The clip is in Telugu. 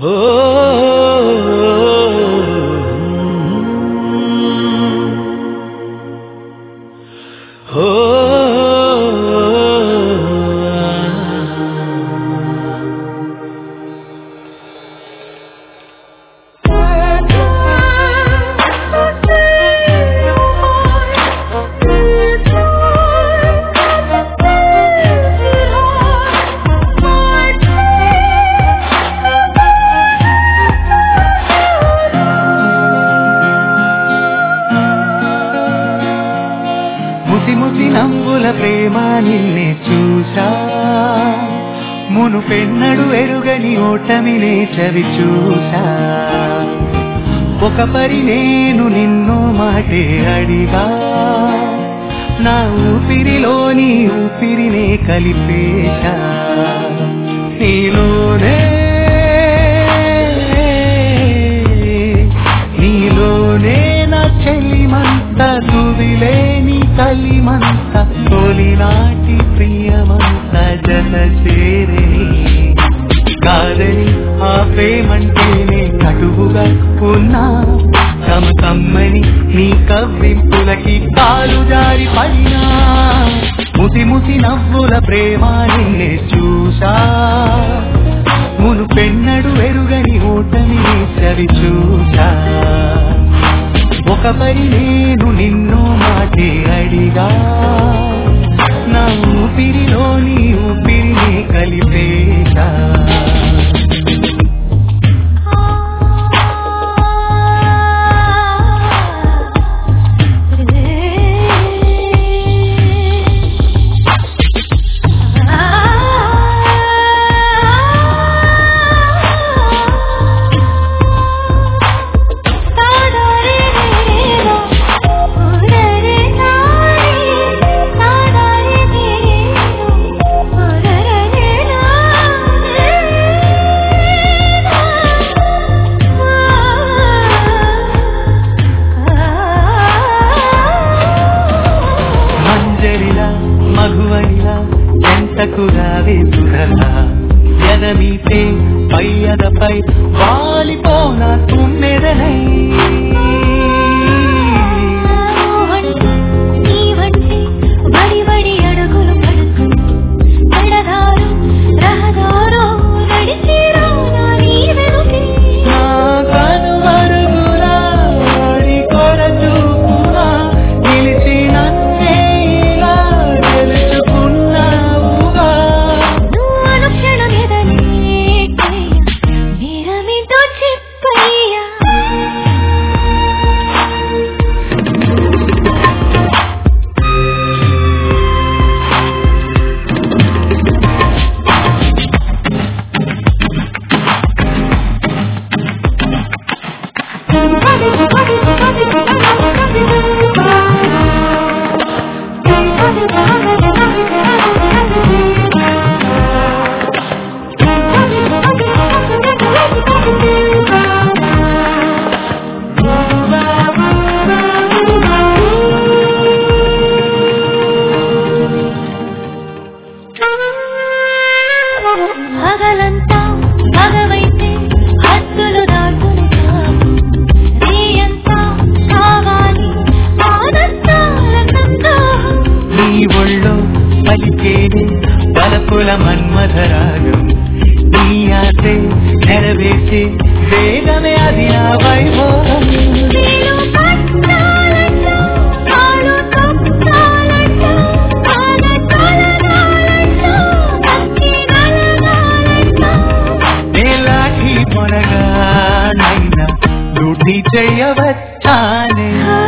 ఓ ఓ ముసి ముసి నవ్వుల ప్రేమ నిన్నే చూసా మును పెన్నడు ఎరుగని ఓటమినే చవి చూసా ఒక పరి నేను నిన్ను మాటే అడిగా నా ఊపిరిలోని ఊపిరినే కలిపేశా నీలోనే నీలోనే నా చెలిమంత తుదిలేని కలిమంత తొలినాటి ప్రియమంత జత చేరే కాదని ఆ ప్రేమంటేనే కటువుగా ఉన్నా తమ కమ్మని నీ కవ్వింపులకి కాలు జారి పడినా ముసి ముసి నవ్వుల ప్రేమ నిన్నే చూసా మును పెన్నడు ఎరుగని ఓటమి చవి చూసా ఒక పరి నేను నిన్ను మాటే అడిగా నా ఊపిరిలోని ఊపిరిని కలిపేశా మంజరిలా మగువనిలా ఎంతకు రావే సురలా ఎదమీతే పై అదపై వాలిపోన తుమ్మెదనై నీ వంటి వడి వడి అడుగులు పడుతూ ఎడదారు రహదారు నడిచిరా నా నీ వెనుకే నా కనుమరుగులా వాడి కొర చూపునా నిలిచి నన్నే ఇలా తెలుసుకున్నావుగా నువ్వు అనుక్షణం ఎదనే నేరమితో చెప్పయ్యా పగలంతా పగవైతే హద్దులు దాటును కాదు రేయంతా కావాలి ఆనంతా ఆనందంగా నీ ఒళ్ళో పలికేది బలపుల మన్మధరాగం నీ ఆశే నెరవేర్చే వేగమే అది నా వైభవం నీలో పట్టాలంటూ కాలు తప్పాలంటూ కాల కలగాలంటూ భక్తి నలగాలంటూ నేలాఠి పొరగా నైనా డ్యూటీ చేయవచ్చానే ఆ